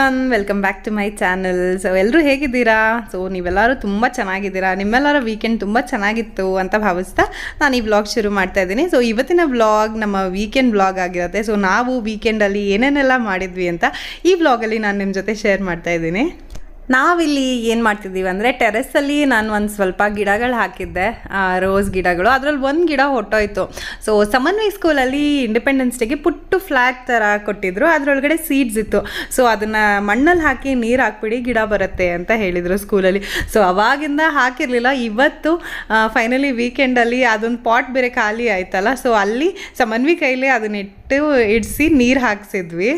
One welcome back to my channel so ಎಲ್ಲರೂ ಹೇಗಿದ್ದೀರಾ so ನೀವೆಲ್ಲರೂ ತುಂಬ ಚೆನ್ನಾಗಿದ್ದೀರಾ ನಿಮ್ಮೆಲ್ಲರ ವೀಕೆಂಡ್ ತುಂಬ ಚೆನ್ನಾಗಿತ್ತು ಅಂತ ಭಾವಿಸ್ತಾ ನಾನು ಈ ವ್ಲಾಗ್ ಶುರು ಮಾಡ್ತಾ ಇದ್ದೀನಿ ಸೊ ಇವತ್ತಿನ ವ್ಲಾಗ್ ನಮ್ಮ ವೀಕೆಂಡ್ ವ್ಲಾಗ್ ಆಗಿರುತ್ತೆ ಸೊ ನಾವು ವೀಕೆಂಡಲ್ಲಿ ಏನೇನೆಲ್ಲ ಮಾಡಿದ್ವಿ ಅಂತ ಈ ವ್ಲಾಗಲ್ಲಿ ನಾನು ನಿಮ್ಮ ಜೊತೆ ಶೇರ್ ಮಾಡ್ತಾ ಇದ್ದೀನಿ ನಾವಿಲ್ಲಿ ಏನು ಮಾಡ್ತಿದ್ದೀವಿ ಅಂದರೆ ಟೆರೆಸ್ಸಲ್ಲಿ ನಾನು ಒಂದು ಸ್ವಲ್ಪ ಗಿಡಗಳು ಹಾಕಿದ್ದೆ ರೋಸ್ ಗಿಡಗಳು ಅದರಲ್ಲಿ ಒಂದು ಗಿಡ ಹೊಟ್ಟೋಯ್ತು ಸೊ ಸಮನ್ವಯ ಸ್ಕೂಲಲ್ಲಿ ಇಂಡಿಪೆಂಡೆನ್ಸ್ ಡೇಗೆ ಪುಟ್ಟು ಫ್ಲ್ಯಾಗ್ ಥರ ಕೊಟ್ಟಿದ್ರು ಅದರೊಳಗಡೆ ಸೀಡ್ಸ್ ಇತ್ತು ಸೊ ಅದನ್ನು ಮಣ್ಣಲ್ಲಿ ಹಾಕಿ ನೀರು ಹಾಕ್ಬಿಡಿ ಗಿಡ ಬರುತ್ತೆ ಅಂತ ಹೇಳಿದರು ಸ್ಕೂಲಲ್ಲಿ ಸೊ ಅವಾಗಿಂದ ಹಾಕಿರಲಿಲ್ಲ ಇವತ್ತು ಫೈನಲಿ ವೀಕೆಂಡಲ್ಲಿ ಅದೊಂದು ಪಾಟ್ ಬೇರೆ ಖಾಲಿ ಆಯ್ತಲ್ಲ ಸೊ ಅಲ್ಲಿ ಸಮನ್ವಿ ಕೈಲಿ ಅದನ್ನ ಇಟ್ಟು ಇಡಿಸಿ ನೀರು ಹಾಕ್ಸಿದ್ವಿ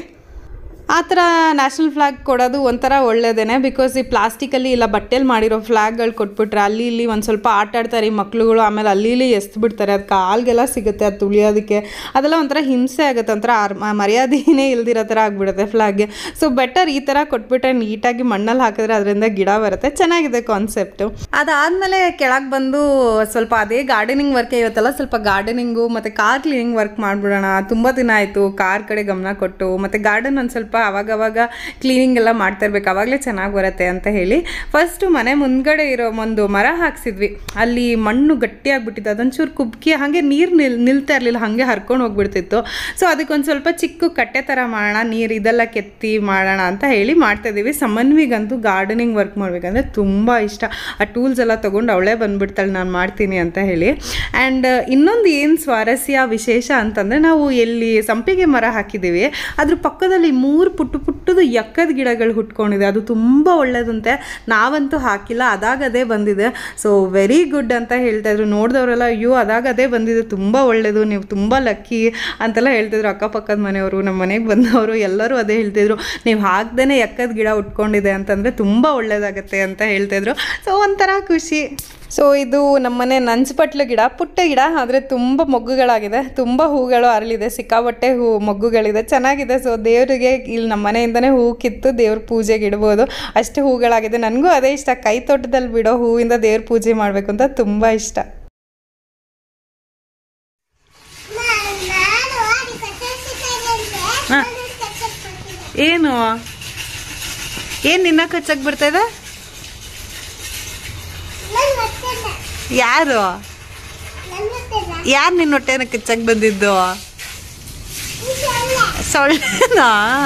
ಆ ಥರ ನ್ಯಾಷನಲ್ ಫ್ಲ್ಯಾಗ್ ಕೊಡೋದು ಒಂಥರ ಒಳ್ಳೇದೇನೆ ಬಿಕಾಸ್ ಈ ಪ್ಲಾಸ್ಟಿಕಲ್ಲಿ ಇಲ್ಲ ಬಟ್ಟೆಲಿ ಮಾಡಿರೋ ಫ್ಲ್ಯಾಗ್ಗಳು ಕೊಟ್ಬಿಟ್ರೆ ಅಲ್ಲಿ ಇಲ್ಲಿ ಒಂದು ಸ್ವಲ್ಪ ಆಟ ಆಡ್ತಾರೆ ಈ ಮಕ್ಳುಗಳು ಆಮೇಲೆ ಅಲ್ಲಿ ಇಲ್ಲಿ ಎಸ್ದು ಬಿಡ್ತಾರೆ ಅದು ಕಾಲ್ಗೆಲ್ಲ ಸಿಗುತ್ತೆ ಅದು ತುಳಿಯೋದಕ್ಕೆ ಅದೆಲ್ಲ ಒಂಥರ ಹಿಂಸೆ ಆಗುತ್ತೆ ಒಂಥರ ಆರ್ ಮರ್ಯಾದೆನೇ ಇಲ್ದಿರೋ ಥರ ಆಗಿಬಿಡುತ್ತೆ ಫ್ಲ್ಯಾಗ್ಗೆ ಸೊ ಬೆಟರ್ ಈ ಥರ ಕೊಟ್ಬಿಟ್ರೆ ನೀಟಾಗಿ ಮಣ್ಣಲ್ಲಿ ಹಾಕಿದ್ರೆ ಅದರಿಂದ ಗಿಡ ಬರುತ್ತೆ ಚೆನ್ನಾಗಿದೆ ಕಾನ್ಸೆಪ್ಟು ಅದಾದಮೇಲೆ ಕೆಳಗೆ ಬಂದು ಸ್ವಲ್ಪ ಅದೇ ಗಾರ್ಡನಿಂಗ್ ವರ್ಕ್ ಇವತ್ತೆಲ್ಲ ಸ್ವಲ್ಪ ಗಾರ್ಡನಿಂಗು ಮತ್ತು ಕಾರ್ ಕ್ಲೀನಿಂಗ್ ವರ್ಕ್ ಮಾಡಿಬಿಡೋಣ ತುಂಬ ದಿನ ಆಯಿತು ಕಾರ್ ಕಡೆ ಗಮನ ಕೊಟ್ಟು ಮತ್ತು ಗಾರ್ಡನ್ ಒಂದು ಸ್ವಲ್ಪ ಅವಾಗವಾಗ ಕ್ಲೀನಿಂಗ್ ಎಲ್ಲ ಮಾಡ್ತಾ ಇರ್ಬೇಕು ಅವಾಗಲೇ ಚೆನ್ನಾಗಿ ಬರುತ್ತೆ ಅಂತ ಹೇಳಿ ಫಸ್ಟು ಮನೆ ಮುಂದ್ಗಡೆ ಇರೋ ಒಂದು ಮರ ಹಾಕ್ಸಿದ್ವಿ ಅಲ್ಲಿ ಮಣ್ಣು ಗಟ್ಟಿಯಾಗ್ಬಿಟ್ಟಿತ್ತು ಅದೊಂಚೂರು ಕುಬ್ಕಿ ಹಾಗೆ ನೀರು ನಿಲ್ ನಿಲ್ತಾ ಇರಲಿಲ್ಲ ಹಾಗೆ ಹರ್ಕೊಂಡು ಹೋಗ್ಬಿಡ್ತಿತ್ತು ಸೊ ಅದಕ್ಕೊಂದು ಸ್ವಲ್ಪ ಚಿಕ್ಕ ಕಟ್ಟೆ ಥರ ಮಾಡೋಣ ನೀರು ಇದೆಲ್ಲ ಕೆತ್ತಿ ಮಾಡೋಣ ಅಂತ ಹೇಳಿ ಮಾಡ್ತಾಯಿದ್ದೀವಿ ಸಮನ್ವಿಗಂತೂ ಗಾರ್ಡನಿಂಗ್ ವರ್ಕ್ ಮಾಡ್ಬೇಕಂದ್ರೆ ತುಂಬ ಇಷ್ಟ ಆ ಟೂಲ್ಸ್ ಎಲ್ಲ ತೊಗೊಂಡು ಅವಳೇ ಬಂದ್ಬಿಡ್ತಾಳೆ ನಾನು ಮಾಡ್ತೀನಿ ಅಂತ ಹೇಳಿ ಆ್ಯಂಡ್ ಇನ್ನೊಂದು ಏನು ಸ್ವಾರಸ್ಯ ವಿಶೇಷ ಅಂತಂದರೆ ನಾವು ಎಲ್ಲಿ ಸಂಪಿಗೆ ಮರ ಹಾಕಿದ್ದೀವಿ ಅದ್ರ ಪಕ್ಕದಲ್ಲಿ ಮೂರು ಪುಟ್ಟು ಪುಟ್ಟದು ಎಕ್ಕದ ಗಿಡಗಳು ಹುಟ್ಕೊಂಡಿದೆ ಅದು ತುಂಬ ಒಳ್ಳೇದಂತೆ ನಾವಂತೂ ಹಾಕಿಲ್ಲ ಅದಾಗದೇ ಬಂದಿದೆ ಸೊ ವೆರಿ ಗುಡ್ ಅಂತ ಹೇಳ್ತಾ ಇದ್ರು ನೋಡಿದವರೆಲ್ಲ ಅಯ್ಯೋ ಅದಾಗದೇ ಬಂದಿದೆ ತುಂಬ ಒಳ್ಳೆಯದು ನೀವು ತುಂಬ ಲಕ್ಕಿ ಅಂತೆಲ್ಲ ಹೇಳ್ತಿದ್ರು ಅಕ್ಕಪಕ್ಕದ ಮನೆಯವರು ನಮ್ಮ ಮನೆಗೆ ಬಂದವರು ಎಲ್ಲರೂ ಅದೇ ಹೇಳ್ತಿದ್ರು ನೀವು ಹಾಕ್ದೇ ಎಕ್ಕದ ಗಿಡ ಉಟ್ಕೊಂಡಿದೆ ಅಂತಂದರೆ ತುಂಬ ಒಳ್ಳೇದಾಗತ್ತೆ ಅಂತ ಹೇಳ್ತಿದ್ರು ಸೊ ಒಂಥರ ಖುಷಿ ಸೊ ಇದು ನಮ್ಮನೆ ನಂಚಪಟ್ಲು ಗಿಡ ಪುಟ್ಟ ಗಿಡ ಆದರೆ ತುಂಬ ಮೊಗ್ಗುಗಳಾಗಿದೆ ತುಂಬ ಹೂಗಳು ಅರಳಿದೆ ಸಿಕ್ಕಾಬಟ್ಟೆ ಹೂ ಮೊಗ್ಗುಗಳಿದೆ ಚೆನ್ನಾಗಿದೆ ಸೊ ದೇವರಿಗೆ ಇಲ್ಲಿ ನಮ್ಮ ಮನೆಯಿಂದನೇ ಹೂ ಕಿತ್ತು ದೇವ್ರ ಪೂಜೆಗೆ ಇಡ್ಬೋದು ಅಷ್ಟು ಹೂಗಳಾಗಿದೆ ನನಗೂ ಅದೇ ಇಷ್ಟ ಕೈ ತೋಟದಲ್ಲಿ ಬಿಡೋ ಹೂವಿಂದ ದೇವ್ರ ಪೂಜೆ ಮಾಡಬೇಕು ಅಂತ ತುಂಬ ಇಷ್ಟ ಹಾ. ಏನು ಏನು ನಿನ್ನ ಕಚ್ಚಕ್ಕೆ ಬರ್ತಾಯಿದೆ ಯಾರು ಯಾರು ನಿನ್ನ ಹೊಟ್ಟೆನ ಕಿಚ್ಚಕ್ಕೆ ಬಂದಿದ್ದು ಸೊಳ್ಳೆನಾ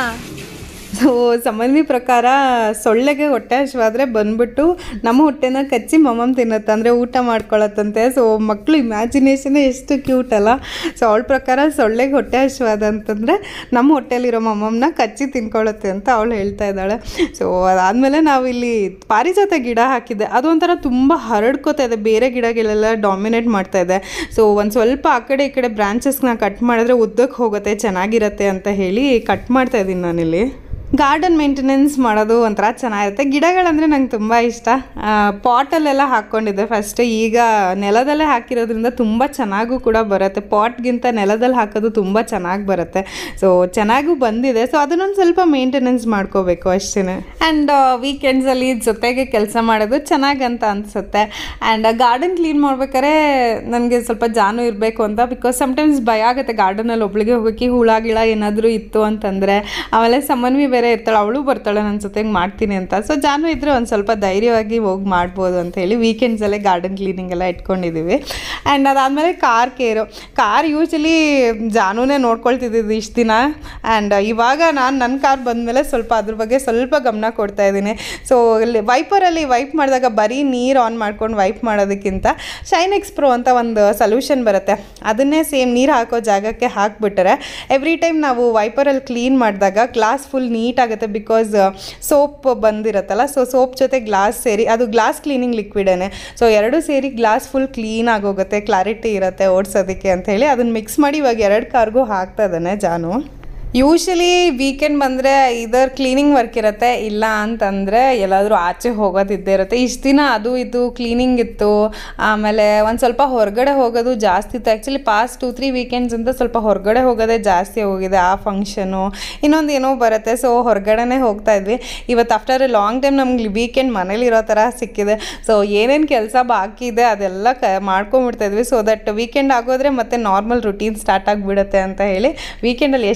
ಸೊ ಸಮನ್ವಿ ಪ್ರಕಾರ ಸೊಳ್ಳೆಗೆ ಹೊಟ್ಟೆ ಹಶ್ವಾದ್ರೆ ಬಂದ್ಬಿಟ್ಟು ನಮ್ಮ ಹೊಟ್ಟೆನ ಕಚ್ಚಿ ಮಮ್ಮಮ್ ತಿನ್ನತ್ತೆ ಅಂದರೆ ಊಟ ಮಾಡ್ಕೊಳತ್ತಂತೆ ಸೊ ಮಕ್ಕಳು ಇಮ್ಯಾಜಿನೇಷನೇ ಎಷ್ಟು ಕ್ಯೂಟ್ ಅಲ್ಲ ಸೊ ಅವಳ ಪ್ರಕಾರ ಸೊಳ್ಳೆಗೆ ಹೊಟ್ಟೆ ಹಶ್ವಾದ ಅಂತಂದರೆ ನಮ್ಮ ಹೊಟ್ಟೆಲಿರೋ ಮಮ್ಮಮ್ಮನ ಕಚ್ಚಿ ತಿನ್ಕೊಳ್ಳುತ್ತೆ ಅಂತ ಅವಳು ಹೇಳ್ತಾ ಇದ್ದಾಳೆ ಸೊ ಅದಾದಮೇಲೆ ನಾವು ಇಲ್ಲಿ ಪಾರಿಜಾತ ಗಿಡ ಹಾಕಿದ್ದೆ ಅದೊಂಥರ ತುಂಬ ಹರಡ್ಕೋತಾ ಇದೆ ಬೇರೆ ಗಿಡಗಳೆಲ್ಲ ಡಾಮಿನೇಟ್ ಮಾಡ್ತಾ ಇದೆ ಸೊ ಒಂದು ಸ್ವಲ್ಪ ಆ ಕಡೆ ಈ ಕಡೆ ಬ್ರಾಂಚಸ್ನ ಕಟ್ ಮಾಡಿದ್ರೆ ಉದ್ದಕ್ಕೆ ಹೋಗುತ್ತೆ ಚೆನ್ನಾಗಿರತ್ತೆ ಅಂತ ಹೇಳಿ ಕಟ್ ಮಾಡ್ತಾ ಇದ್ದೀನಿ ನಾನಿಲ್ಲಿ ಗಾರ್ಡನ್ ಮೇಂಟೆನೆನ್ಸ್ ಮಾಡೋದು ಒಂಥರ ಚೆನ್ನಾಗಿರುತ್ತೆ ಗಿಡಗಳಂದರೆ ನಂಗೆ ತುಂಬ ಇಷ್ಟ ಪಾಟಲ್ಲೆಲ್ಲ ಹಾಕ್ಕೊಂಡಿದ್ದೆ ಫಸ್ಟ್ ಈಗ ನೆಲದಲ್ಲೇ ಹಾಕಿರೋದ್ರಿಂದ ತುಂಬ ಚೆನ್ನಾಗೂ ಕೂಡ ಬರುತ್ತೆ ಪಾಟ್ಗಿಂತ ನೆಲದಲ್ಲಿ ಹಾಕೋದು ತುಂಬ ಚೆನ್ನಾಗಿ ಬರುತ್ತೆ ಸೊ ಚೆನ್ನಾಗೂ ಬಂದಿದೆ ಸೊ ಅದನ್ನೊಂದು ಸ್ವಲ್ಪ ಮೇಂಟೆನೆನ್ಸ್ ಮಾಡ್ಕೋಬೇಕು ಅಷ್ಟೇ ಆ್ಯಂಡ್ ವೀಕೆಂಡ್ಸಲ್ಲಿ ಜೊತೆಗೆ ಕೆಲಸ ಮಾಡೋದು ಚೆನ್ನಾಗಂತ ಅನಿಸುತ್ತೆ ಆ್ಯಂಡ್ ಗಾರ್ಡನ್ ಕ್ಲೀನ್ ಮಾಡ್ಬೇಕಾದ್ರೆ ನನಗೆ ಸ್ವಲ್ಪ ಜಾನು ಇರಬೇಕು ಅಂತ ಬಿಕಾಸ್ ಸಮ್ಟೈಮ್ಸ್ ಭಯ ಆಗುತ್ತೆ ಗಾರ್ಡನಲ್ಲಿ ಒಬ್ಳಿಗೆ ಹೋಗೋಕ್ಕೆ ಹುಳ ಗಿಳ ಏನಾದರೂ ಇತ್ತು ಅಂತಂದರೆ ಆಮೇಲೆ ಸಮನ್ವಿ ಬೇರೆ ಇರ್ತಾಳೆ ಅವಳು ಬರ್ತಾಳೆ ನನ್ನ ಜೊತೆಗೆ ಮಾಡ್ತೀನಿ ಅಂತ ಸೊ ಜಾನು ಇದ್ದರೆ ಒಂದು ಸ್ವಲ್ಪ ಧೈರ್ಯವಾಗಿ ಹೋಗಿ ಮಾಡ್ಬೋದು ಅಂತ ಹೇಳಿ ವೀಕೆಂಡ್ಸಲ್ಲೇ ಗಾರ್ಡನ್ ಕ್ಲೀನಿಂಗ್ ಎಲ್ಲ ಇಟ್ಕೊಂಡಿದ್ದೀವಿ ಆ್ಯಂಡ್ ಅದಾದಮೇಲೆ ಕಾರ್ ಕೇರು ಕಾರ್ ಯೂಶಲಿ ಜಾನುನೇ ನೋಡ್ಕೊಳ್ತಿದ್ದಿದ್ದು ಇಷ್ಟು ದಿನ ಆ್ಯಂಡ್ ಇವಾಗ ನಾನು ನನ್ನ ಕಾರ್ ಬಂದಮೇಲೆ ಸ್ವಲ್ಪ ಅದ್ರ ಬಗ್ಗೆ ಸ್ವಲ್ಪ ಗಮನ ಕೊಡ್ತಾ ಇದ್ದೀನಿ ಸೊ ಇಲ್ಲಿ ವೈಪರಲ್ಲಿ ವೈಪ್ ಮಾಡಿದಾಗ ಬರೀ ನೀರು ಆನ್ ಮಾಡ್ಕೊಂಡು ವೈಪ್ ಮಾಡೋದಕ್ಕಿಂತ ಶೈನ್ ಎಕ್ಸ್ ಪ್ರೋ ಅಂತ ಒಂದು ಸೊಲ್ಯೂಷನ್ ಬರುತ್ತೆ ಅದನ್ನೇ ಸೇಮ್ ನೀರು ಹಾಕೋ ಜಾಗಕ್ಕೆ ಹಾಕ್ಬಿಟ್ರೆ ಎವ್ರಿ ಟೈಮ್ ನಾವು ವೈಪರಲ್ಲಿ ಕ್ಲೀನ್ ಮಾಡಿದಾಗ ಗ್ಲಾಸ್ ಫುಲ್ ನೀಟಾಗುತ್ತೆ ಬಿಕಾಸ್ ಸೋಪ್ ಬಂದಿರುತ್ತಲ್ಲ ಸೊ ಸೋಪ್ ಜೊತೆ ಗ್ಲಾಸ್ ಸೇರಿ ಅದು ಗ್ಲಾಸ್ ಕ್ಲೀನಿಂಗ್ ಲಿಕ್ವಿಡೇನೆ ಸೊ ಎರಡು ಸೇರಿ ಗ್ಲಾಸ್ ಫುಲ್ ಕ್ಲೀನ್ ಆಗೋಗುತ್ತೆ ಕ್ಲಾರಿಟಿ ಇರುತ್ತೆ ಓಡಿಸೋದಕ್ಕೆ ಅಂತ ಹೇಳಿ ಅದನ್ನು ಮಿಕ್ಸ್ ಮಾಡಿ ಇವಾಗ ಎರಡು ಕಾರ್ಗೂ ಹಾಕ್ತಾ ಇದ್ದಾನೆ ಜಾನು ಯೂಶಲಿ ವೀಕೆಂಡ್ ಬಂದರೆ ಇದರ್ ಕ್ಲೀನಿಂಗ್ ವರ್ಕ್ ಇರುತ್ತೆ ಇಲ್ಲ ಅಂತಂದರೆ ಎಲ್ಲಾದರೂ ಆಚೆ ಹೋಗೋದಿದ್ದೇ ಇರುತ್ತೆ ಇಷ್ಟು ದಿನ ಅದು ಇದು ಕ್ಲೀನಿಂಗ್ ಇತ್ತು ಆಮೇಲೆ ಒಂದು ಸ್ವಲ್ಪ ಹೊರಗಡೆ ಹೋಗೋದು ಜಾಸ್ತಿ ಇತ್ತು actually past two three weekends ಅಂತ ಸ್ವಲ್ಪ ಹೊರಗಡೆ ಹೋಗೋದೇ ಜಾಸ್ತಿ ಹೋಗಿದೆ ಆ ಫಂಕ್ಷನು ಇನ್ನೊಂದು ಏನೋ ಬರುತ್ತೆ ಸೊ ಹೊರಗಡೆನೇ ಹೋಗ್ತಾ ಇದ್ವಿ ಇವತ್ತು ಆಫ್ಟರ್ ಎ ಲಾಂಗ್ ಟೈಮ್ ನಮ್ಗೆ ವೀಕೆಂಡ್ ಮನೇಲಿರೋ ಥರ ಸಿಕ್ಕಿದೆ ಸೊ ಏನೇನು ಕೆಲಸ ಬಾಕಿ ಇದೆ ಅದೆಲ್ಲ ಕ ಮಾಡ್ಕೊಂಬಿಡ್ತಾ ಇದ್ವಿ ಸೊ ದಟ್ ವೀಕೆಂಡ್ ಆಗೋದ್ರೆ ಮತ್ತೆ ನಾರ್ಮಲ್ ರುಟೀನ್ ಸ್ಟಾರ್ಟ್ ಆಗಿಬಿಡುತ್ತೆ ಅಂತ ಹೇಳಿ ವೀಕೆಂಡಲ್ಲಿ ಎಷ್ಟು ಕೆಲಸ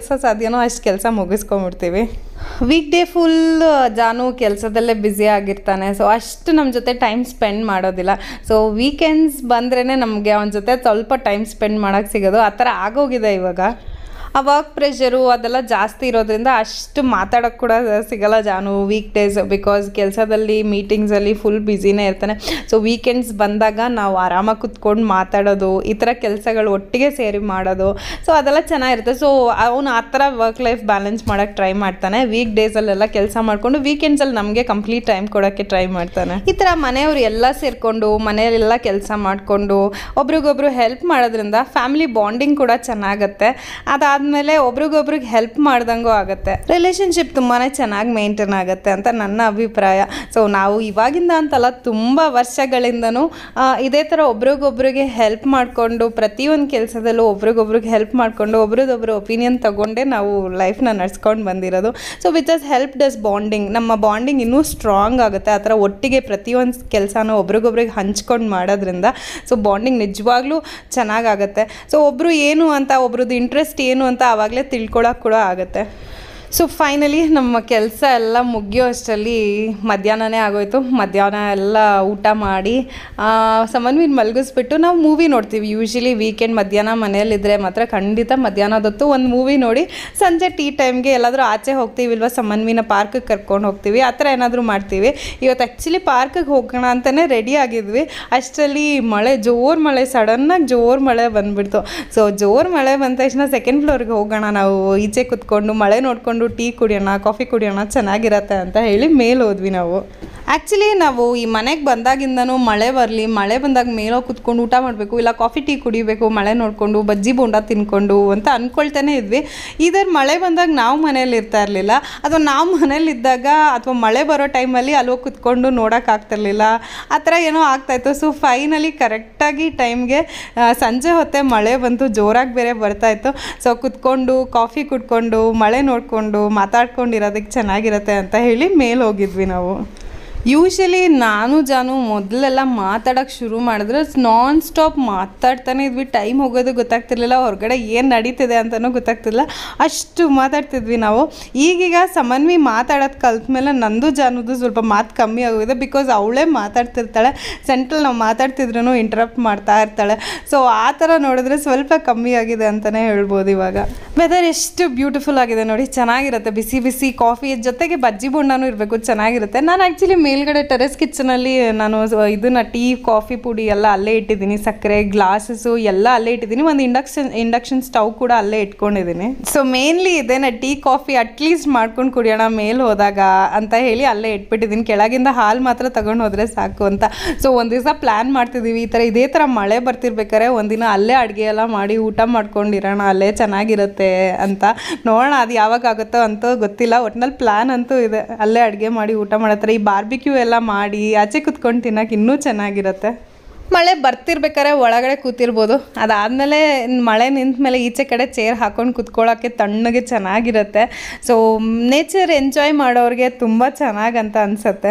ಕೆಲಸ ಸಾಧ್ಯನೋ ಅಷ್ಟು ಕೆಲಸ ಮುಗಿಸ್ಕೊಂಬಿಡ್ತೀವಿ ವೀಕ್ ಡೇ ಫುಲ್ ಜಾನು ಕೆಲಸದಲ್ಲೇ ಬ್ಯುಸಿ ಆಗಿರ್ತಾನೆ ಸೊ ಅಷ್ಟು ನಮ್ಮ ಜೊತೆ ಟೈಮ್ ಸ್ಪೆಂಡ್ ಮಾಡೋದಿಲ್ಲ ಸೊ ವೀಕೆಂಡ್ಸ್ ಬಂದ್ರೇ ನಮಗೆ ಅವನ ಜೊತೆ ಸ್ವಲ್ಪ ಟೈಮ್ ಸ್ಪೆಂಡ್ ಮಾಡೋಕ್ಕೆ ಸಿಗೋದು ಆ ಥರ ಆಗೋಗಿದೆ ಇವಾಗ ಆ ವರ್ಕ್ ಪ್ರೆಷರು ಅದೆಲ್ಲ ಜಾಸ್ತಿ ಇರೋದ್ರಿಂದ ಅಷ್ಟು ಮಾತಾಡೋಕ್ಕೆ ಕೂಡ ಸಿಗಲ್ಲ ಜಾನು ವೀಕ್ ಡೇಸ್ ಬಿಕಾಸ್ ಕೆಲಸದಲ್ಲಿ ಮೀಟಿಂಗ್ಸಲ್ಲಿ ಫುಲ್ ಬ್ಯುಸಿನೇ ಇರ್ತಾನೆ ಸೊ ವೀಕೆಂಡ್ಸ್ ಬಂದಾಗ ನಾವು ಆರಾಮಾಗಿ ಕುತ್ಕೊಂಡು ಮಾತಾಡೋದು ಈ ಥರ ಕೆಲಸಗಳು ಒಟ್ಟಿಗೆ ಸೇರಿ ಮಾಡೋದು ಸೊ ಅದೆಲ್ಲ ಚೆನ್ನಾಗಿರುತ್ತೆ ಸೊ ಅವನು ಆ ಥರ ವರ್ಕ್ ಲೈಫ್ ಬ್ಯಾಲೆನ್ಸ್ ಮಾಡೋಕ್ಕೆ ಟ್ರೈ ಮಾಡ್ತಾನೆ ವೀಕ್ ಡೇಸಲ್ಲೆಲ್ಲ ಕೆಲಸ ಮಾಡಿಕೊಂಡು ವೀಕೆಂಡ್ಸಲ್ಲಿ ನಮಗೆ ಕಂಪ್ಲೀಟ್ ಟೈಮ್ ಕೊಡೋಕ್ಕೆ ಟ್ರೈ ಮಾಡ್ತಾನೆ ಈ ಥರ ಮನೆಯವರು ಎಲ್ಲ ಸೇರಿಕೊಂಡು ಮನೆಯಲ್ಲೆಲ್ಲ ಕೆಲಸ ಮಾಡಿಕೊಂಡು ಒಬ್ರಿಗೊಬ್ರು ಹೆಲ್ಪ್ ಮಾಡೋದ್ರಿಂದ ಫ್ಯಾಮಿಲಿ ಬಾಂಡಿಂಗ್ ಕೂಡ ಚೆನ್ನಾಗತ್ತೆ ಅದಾದಮೇಲೆ ಒಬ್ರಿಗೊಬ್ರಿಗೆ ಹೆಲ್ಪ್ ಮಾಡ್ದಂಗೂ ಆಗುತ್ತೆ ರಿಲೇಷನ್ಶಿಪ್ ತುಂಬಾ ಚೆನ್ನಾಗಿ ಮೇಂಟೈನ್ ಆಗುತ್ತೆ ಅಂತ ನನ್ನ ಅಭಿಪ್ರಾಯ ಸೊ ನಾವು ಇವಾಗಿಂದ ಅಂತಲ್ಲ ತುಂಬ ವರ್ಷಗಳಿಂದನೂ ಆ, ಇದೇ ಥರ ಒಬ್ರಿಗೊಬ್ರಿಗೆ ಹೆಲ್ಪ್ ಮಾಡಿಕೊಂಡು ಪ್ರತಿಯೊಂದು ಕೆಲಸದಲ್ಲೂ ಒಬ್ರಿಗೊಬ್ರಿಗೆ ಹೆಲ್ಪ್ ಮಾಡಿಕೊಂಡು ಒಬ್ರದೊಬ್ರು ಒಪಿನಿಯನ್ ತಗೊಂಡೇ ನಾವು ಲೈಫ್ನ ನಡ್ಸ್ಕೊಂಡು ಬಂದಿರೋದು so with us help does bonding ನಮ್ಮ ಬಾಂಡಿಂಗ್ ಇನ್ನೂ ಸ್ಟ್ರಾಂಗ್ ಆಗುತ್ತೆ ಆ ಥರ ಒಟ್ಟಿಗೆ ಪ್ರತಿಯೊಂದು ಕೆಲಸನೂ ಒಬ್ರಿಗೊಬ್ರಿಗೆ ಹಂಚ್ಕೊಂಡು ಮಾಡೋದ್ರಿಂದ ಸೊ ಬಾಂಡಿಂಗ್ ನಿಜವಾಗ್ಲೂ ಚೆನ್ನಾಗಾಗತ್ತೆ ಸೊ ಒಬ್ಬರು ಏನು ಅಂತ ಒಬ್ರದ್ದು ಇಂಟ್ರೆಸ್ಟ್ ಏನು ಅಂತ ಆವಾಗಲೇ ತಿಳ್ಕೊಳಕ್ಕೆ ಕೂಡ ಆಗುತ್ತೆ ಸೊ ಫೈನಲಿ ನಮ್ಮ ಕೆಲಸ ಎಲ್ಲ ಮುಗಿಯೋ ಅಷ್ಟರಲ್ಲಿ ಮಧ್ಯಾಹ್ನನೇ ಆಗೋಯ್ತು ಮಧ್ಯಾಹ್ನ ಎಲ್ಲ ಊಟ ಮಾಡಿ ಸಮನ್ವಿನ ಮಲಗಿಸ್ಬಿಟ್ಟು ನಾವು ಮೂವಿ ನೋಡ್ತೀವಿ ಯೂಶಲಿ ವೀಕೆಂಡ್ ಮಧ್ಯಾಹ್ನ ಮನೆಯಲ್ಲಿದ್ದರೆ ಮಾತ್ರ ಖಂಡಿತ ಮಧ್ಯಾಹ್ನದೊತ್ತು ಒಂದು ಮೂವಿ ನೋಡಿ ಸಂಜೆ ಟೀ ಟೈಮ್ಗೆ ಎಲ್ಲಾದರೂ ಆಚೆ ಹೋಗ್ತೀವಿ ಇಲ್ವಾ ಸಮನ್ವಿನ ಪಾರ್ಕಿಗೆ ಕರ್ಕೊಂಡು ಹೋಗ್ತೀವಿ ಆ ಥರ ಏನಾದರೂ ಮಾಡ್ತೀವಿ ಇವತ್ತು ಆ್ಯಕ್ಚುಲಿ ಪಾರ್ಕಿಗೆ ಹೋಗೋಣ ಅಂತಲೇ ರೆಡಿ ಆಗಿದ್ವಿ ಅಷ್ಟರಲ್ಲಿ ಮಳೆ ಜೋರು ಮಳೆ ಸಡನ್ನಾಗಿ ಜೋರು ಮಳೆ ಬಂದ್ಬಿಡ್ತು ಸೊ ಜೋರು ಮಳೆ ಬಂದ ತಕ್ಷಣ ಸೆಕೆಂಡ್ ಫ್ಲೋರ್ಗೆ ಹೋಗೋಣ ನಾವು ಈಚೆ ಕುತ್ಕೊಂಡು ಮಳೆ ನೋಡಿಕೊಂಡು ಟೀ ಕುಡಿಯೋಣ ಕಾಫಿ ಕುಡಿಯೋಣ ಚೆನ್ನಾಗಿರತ್ತೆ ಅಂತ ಹೇಳಿ ಮೇಲೆ ಹೋದ್ವಿ ನಾವು ಆ್ಯಕ್ಚುಲಿ ನಾವು ಈ ಮನೆಗೆ ಬಂದಾಗಿಂದನೂ ಮಳೆ ಬರಲಿ ಮಳೆ ಬಂದಾಗ ಮೇಲೆ ಕುತ್ಕೊಂಡು ಊಟ ಮಾಡಬೇಕು ಇಲ್ಲ ಕಾಫಿ ಟೀ ಕುಡಿಬೇಕು ಮಳೆ ನೋಡಿಕೊಂಡು ಬಜ್ಜಿ ಬೋಂಡ ತಿನ್ಕೊಂಡು ಅಂತ ಅಂದ್ಕೊಳ್ತಾನೆ ಇದ್ವಿ ಇದರ ಮಳೆ ಬಂದಾಗ ನಾವು ಮನೇಲಿ ಇರ್ತಾ ಇರಲಿಲ್ಲ ಅಥವಾ ನಾವು ಮನೇಲಿದ್ದಾಗ ಅಥವಾ ಮಳೆ ಬರೋ ಟೈಮಲ್ಲಿ ಅಲ್ಲಿ ಹೋಗಿ ಕುತ್ಕೊಂಡು ನೋಡೋಕ್ಕಾಗ್ತಿರ್ಲಿಲ್ಲ ಆ ಥರ ಏನೋ ಆಗ್ತಾಯಿತ್ತು ಸೊ ಫೈನಲಿ ಕರೆಕ್ಟಾಗಿ ಟೈಮ್ಗೆ ಸಂಜೆ ಹೊತ್ತೆ ಮಳೆ ಬಂತು ಜೋರಾಗಿ ಬೇರೆ ಬರ್ತಾಯಿತ್ತು ಸೊ ಕುತ್ಕೊಂಡು ಕಾಫಿ ಕುಡ್ಕೊಂಡು ಮಳೆ ನೋಡಿಕೊಂಡು ಮಾತಾಡ್ಕೊಂಡಿರೋದಕ್ಕೆ ಚೆನ್ನಾಗಿರತ್ತೆ ಅಂತ ಹೇಳಿ ಮೇಲೆ ಹೋಗಿದ್ವಿ ನಾವು ಯೂಶಲಿ ನಾನು ಜಾನು ಮೊದಲೆಲ್ಲ ಮಾತಾಡೋಕ್ಕೆ ಶುರು ಮಾಡಿದ್ರೆ ನಾನ್ ಸ್ಟಾಪ್ ಮಾತಾಡ್ತಾನೆ ಇದ್ವಿ ಟೈಮ್ ಹೋಗೋದು ಗೊತ್ತಾಗ್ತಿರ್ಲಿಲ್ಲ ಹೊರಗಡೆ ಏನು ನಡೀತಿದೆ ಅಂತಲೂ ಗೊತ್ತಾಗ್ತಿರ್ಲಿಲ್ಲ ಅಷ್ಟು ಮಾತಾಡ್ತಿದ್ವಿ ನಾವು ಈಗೀಗ ಸಮನ್ವಿ ಮಾತಾಡೋದು ಕಲ್ತ ಮೇಲೆ ನಂದು ಜಾನುದು ಸ್ವಲ್ಪ ಮಾತು ಕಮ್ಮಿ ಆಗೋಗಿದೆ ಬಿಕಾಸ್ ಅವಳೇ ಮಾತಾಡ್ತಿರ್ತಾಳೆ ಸೆಂಟ್ರಲ್ ನಾವು ಮಾತಾಡ್ತಿದ್ರು ಇಂಟರಪ್ಟ್ ಮಾಡ್ತಾ ಇರ್ತಾಳೆ ಸೊ ಆ ಥರ ನೋಡಿದ್ರೆ ಸ್ವಲ್ಪ ಕಮ್ಮಿ ಆಗಿದೆ ಅಂತಲೇ ಹೇಳ್ಬೋದು ಇವಾಗ ವೆದರ್ ಎಷ್ಟು ಬ್ಯೂಟಿಫುಲ್ ಆಗಿದೆ ನೋಡಿ ಚೆನ್ನಾಗಿರುತ್ತೆ ಬಿಸಿ ಬಿಸಿ ಕಾಫಿ ಜೊತೆಗೆ ಬಜ್ಜಿ ಬೋಂಡನೂ ಇರಬೇಕು ಚೆನ್ನಾಗಿರುತ್ತೆ ನಾನು ಆ್ಯಕ್ಚುಲಿ ಮೇಲ್ಗಡೆ ಟೆರೆಸ್ ಕಿಚನಲ್ಲಿ ನಾನು ಸ- ಇದನ್ನ ಟೀ ಕಾಫಿ ಪುಡಿ ಎಲ್ಲ ಅಲ್ಲೇ ಇಟ್ಟಿದ್ದೀನಿ ಸಕ್ಕರೆ ಗ್ಲಾಸಸ್ಸು ಎಲ್ಲ ಅಲ್ಲೇ ಇಟ್ಟಿದ್ದೀನಿ ಒಂದು ಇಂಡಕ್ಷನ್ ಇಂಡಕ್ಷನ್ ಸ್ಟವ್ ಕೂಡ ಅಲ್ಲೇ ಇಟ್ಕೊಂಡಿದ್ದೀನಿ ಸೊ ಮೇನ್ಲಿ ಇದೇನೆ ಟೀ ಕಾಫಿ ಅಟ್ಲೀಸ್ಟ್ ಮಾಡ್ಕೊಂಡು ಕುಡಿಯೋಣ ಮೇಲೆ ಹೋದಾಗ ಅಂತ ಹೇಳಿ ಅಲ್ಲೇ ಇಟ್ಬಿಟ್ಟಿದ್ದೀನಿ ಕೆಳಗಿಂದ ಹಾಲು ಮಾತ್ರ ತಗೊಂಡು ಹೋದ್ರೆ ಸಾಕು ಅಂತ ಸೊ ಒಂದು ದಿವಸ ಪ್ಲ್ಯಾನ್ ಮಾಡ್ತಿದ್ದೀವಿ ಈ ಥರ ಇದೇ ಥರ ಮಳೆ ಬರ್ತಿರ್ಬೇಕಾರೆ ಒಂದಿನ ಅಲ್ಲೇ ಅಡುಗೆ ಎಲ್ಲ ಮಾಡಿ ಊಟ ಮಾಡ್ಕೊಂಡಿರೋಣ ಅಲ್ಲೇ ಚೆನ್ನಾಗಿರುತ್ತೆ ಅಂತ ನೋಡೋಣ ಅದು ಯಾವಾಗ ಆಗುತ್ತೋ ಅಂತೂ ಗೊತ್ತಿಲ್ಲ ಒಟ್ನಲ್ಲಿ ಪ್ಲ್ಯಾನ್ ಅಂತೂ ಇದೆ ಅಲ್ಲೇ ಅಡುಗೆ ಮಾಡಿ ಊಟ ಮಾಡತ್ತಾರೆ ಈ ಬಾರ್ಬಿಕ್ಯೂ ಎಲ್ಲ ಮಾಡಿ ಆಚೆ ಕುತ್ಕೊಂಡು ತಿನ್ನೋಕೆ ಇನ್ನೂ ಚೆನ್ನಾಗಿರುತ್ತೆ ಮಳೆ ಬರ್ತಿರ್ಬೇಕಾದ್ರೆ ಒಳಗಡೆ ಕೂತಿರ್ಬೋದು ಅದಾದಮೇಲೆ ಮಳೆ ನಿಂತ ಮೇಲೆ ಈಚೆ ಕಡೆ ಚೇರ್ ಹಾಕೊಂಡು ಕುತ್ಕೊಳ್ಳೋಕ್ಕೆ ತಣ್ಣಗೆ ಚೆನ್ನಾಗಿರುತ್ತೆ ಸೊ ನೇಚರ್ ಎಂಜಾಯ್ ಮಾಡೋರಿಗೆ ತುಂಬ ಚೆನ್ನಾಗಂತ ಅನಿಸುತ್ತೆ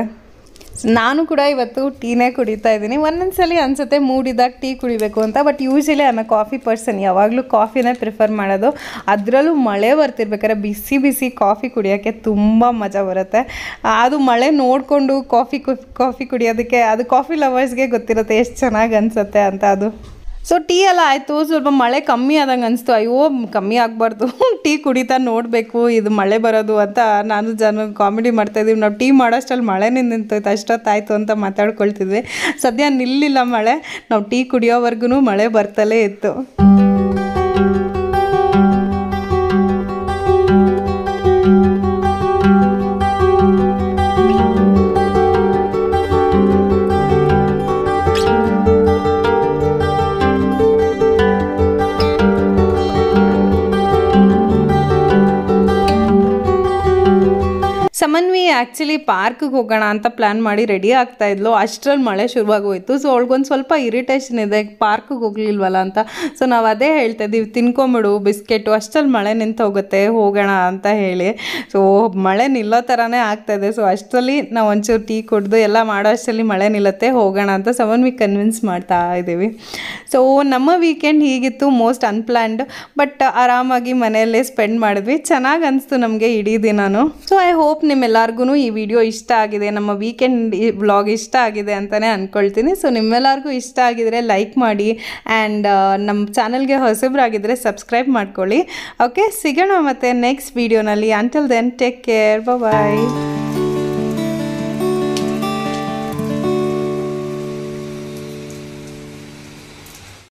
ನಾನು ಕೂಡ ಇವತ್ತು ಟೀನೇ ಕುಡಿತಾ ಇದ್ದೀನಿ ಒಂದೊಂದ್ಸಲಿ ಅನ್ಸುತ್ತೆ ಮೂಡಿದಾಗ ಟೀ ಕುಡಿಬೇಕು ಅಂತ but usually I'm a coffee person ಯಾವಾಗಲೂ ಕಾಫಿನೇ ಪ್ರಿಫರ್ ಮಾಡೋದು ಅದರಲ್ಲೂ ಮಳೆ ಬರ್ತಿರ್ಬೇಕಾದ್ರೆ ಬಿಸಿ ಬಿಸಿ ಕಾಫಿ ಕುಡಿಯೋಕ್ಕೆ ತುಂಬ ಮಜಾ ಬರುತ್ತೆ ಆ, ಅದು ಮಳೆ ನೋಡಿಕೊಂಡು ಕಾಫಿ ಕು ಕಾಫಿ ಕುಡಿಯೋದಕ್ಕೆ ಅದು ಕಾಫಿ ಲವರ್ಸ್ಗೆ ಗೊತ್ತಿರುತ್ತೆ ಎಷ್ಟು ಚೆನ್ನಾಗಿ ಅನಿಸುತ್ತೆ ಅಂತ ಅದು ಸೊ ಟೀ ಎಲ್ಲ ಆಯಿತು ಸ್ವಲ್ಪ ಮಳೆ ಕಮ್ಮಿ ಆದಂಗೆ ಅನಿಸ್ತು ಅಯ್ಯೋ ಕಮ್ಮಿ ಆಗಬಾರ್ದು ಟೀ ಕುಡಿತಾ ನೋಡಬೇಕು ಇದು ಮಳೆ ಬರೋದು ಅಂತ ನಾನು ಜನ ಕಾಮಿಡಿ ಮಾಡ್ತಾಯಿದ್ದೀವಿ ನಾವು ಟೀ ಮಾಡೋಷ್ಟರಲ್ಲಿ ಮಳೆನೇ ನಿಂತೋಯ್ತು ಅಷ್ಟೊತ್ತಾಯಿತು ಅಂತ ಮಾತಾಡ್ಕೊಳ್ತಿದ್ವಿ ಸದ್ಯ ನಿಲ್ಲಿಲ್ಲ ಮಳೆ ನಾವು ಟೀ ಕುಡಿಯೋವರೆಗೂ ಮಳೆ ಬರ್ತಲೇ ಇತ್ತು ಸಮನ್ವಿ ಆ್ಯಕ್ಚುಲಿ ಪಾರ್ಕಿಗೆ ಹೋಗೋಣ ಅಂತ ಪ್ಲ್ಯಾನ್ ಮಾಡಿ ರೆಡಿ ಆಗ್ತಾ ಇದ್ಲು ಅಷ್ಟರಲ್ಲಿ ಮಳೆ ಶುರುವಾಗೋಯ್ತು ಸೊ ಅವಳಿಗೊಂದು ಸ್ವಲ್ಪ ಇರಿಟೇಷನ್ ಇದೆ ಪಾರ್ಕಿಗೆ ಹೋಗ್ಲಿಲ್ವಲ್ಲ ಅಂತ ಸೊ ನಾವು ಅದೇ ಹೇಳ್ತಾ ಇದ್ದೀವಿ ತಿನ್ಕೊಂಬಿಡು ಬಿಸ್ಕೆಟು ಅಷ್ಟರಲ್ಲಿ ಮಳೆ ನಿಂತು ಹೋಗುತ್ತೆ ಹೋಗೋಣ ಅಂತ ಹೇಳಿ ಸೊ ಮಳೆ ನಿಲ್ಲೋ ಥರನೇ ಆಗ್ತಾಯಿದೆ ಸೊ ಅಷ್ಟರಲ್ಲಿ ನಾವು ಒಂಚೂರು ಟೀ ಕುಡಿದು ಎಲ್ಲ ಮಾಡೋ ಅಷ್ಟರಲ್ಲಿ ಮಳೆ ನಿಲ್ಲುತ್ತೆ ಹೋಗೋಣ ಅಂತ ಸವನ್ ವಿ ಕನ್ವಿನ್ಸ್ ಮಾಡ್ತಾ ಇದ್ದೀವಿ ಸೊ ನಮ್ಮ ವೀಕೆಂಡ್ ಹೀಗಿತ್ತು ಮೋಸ್ಟ್ ಅನ್ಪ್ಲ್ಯಾನ್ಡ್ ಬಟ್ ಆರಾಮಾಗಿ ಮನೆಯಲ್ಲೇ ಸ್ಪೆಂಡ್ ಮಾಡಿದ್ವಿ ಚೆನ್ನಾಗಿ ಅನಿಸ್ತು ನಮಗೆ ಇಡೀ ದಿನಾನು ಸೊ ಐ ಹೋಪ್ ನಿಮ್ಮೆಲ್ಲರಿಗೂ ಈ ವಿಡಿಯೋ ಇಷ್ಟ ಆಗಿದೆ ನಮ್ಮ ವೀಕೆಂಡ್ ವ್ಲಾಗ್ ಇಷ್ಟ ಆಗಿದೆ ಅಂತಲೇ ಅಂದ್ಕೊಳ್ತೀನಿ ಸೊ ನಿಮ್ಮೆಲ್ಲರಿಗೂ ಇಷ್ಟ ಆಗಿದರೆ ಲೈಕ್ ಮಾಡಿ ಆ್ಯಂಡ್ ನಮ್ಮ ಚಾನಲ್ಗೆ ಹೊಸಬ್ರಾಗಿದ್ದರೆ ಸಬ್ಸ್ಕ್ರೈಬ್ ಮಾಡ್ಕೊಳ್ಳಿ ಓಕೆ ಸಿಗೋಣ ಮತ್ತೆ ನೆಕ್ಸ್ಟ್ ವೀಡಿಯೋನಲ್ಲಿ ಅಂಟಿಲ್ ದೆನ್ ಟೇಕ್ ಕೇರ್ ಬಾಯ್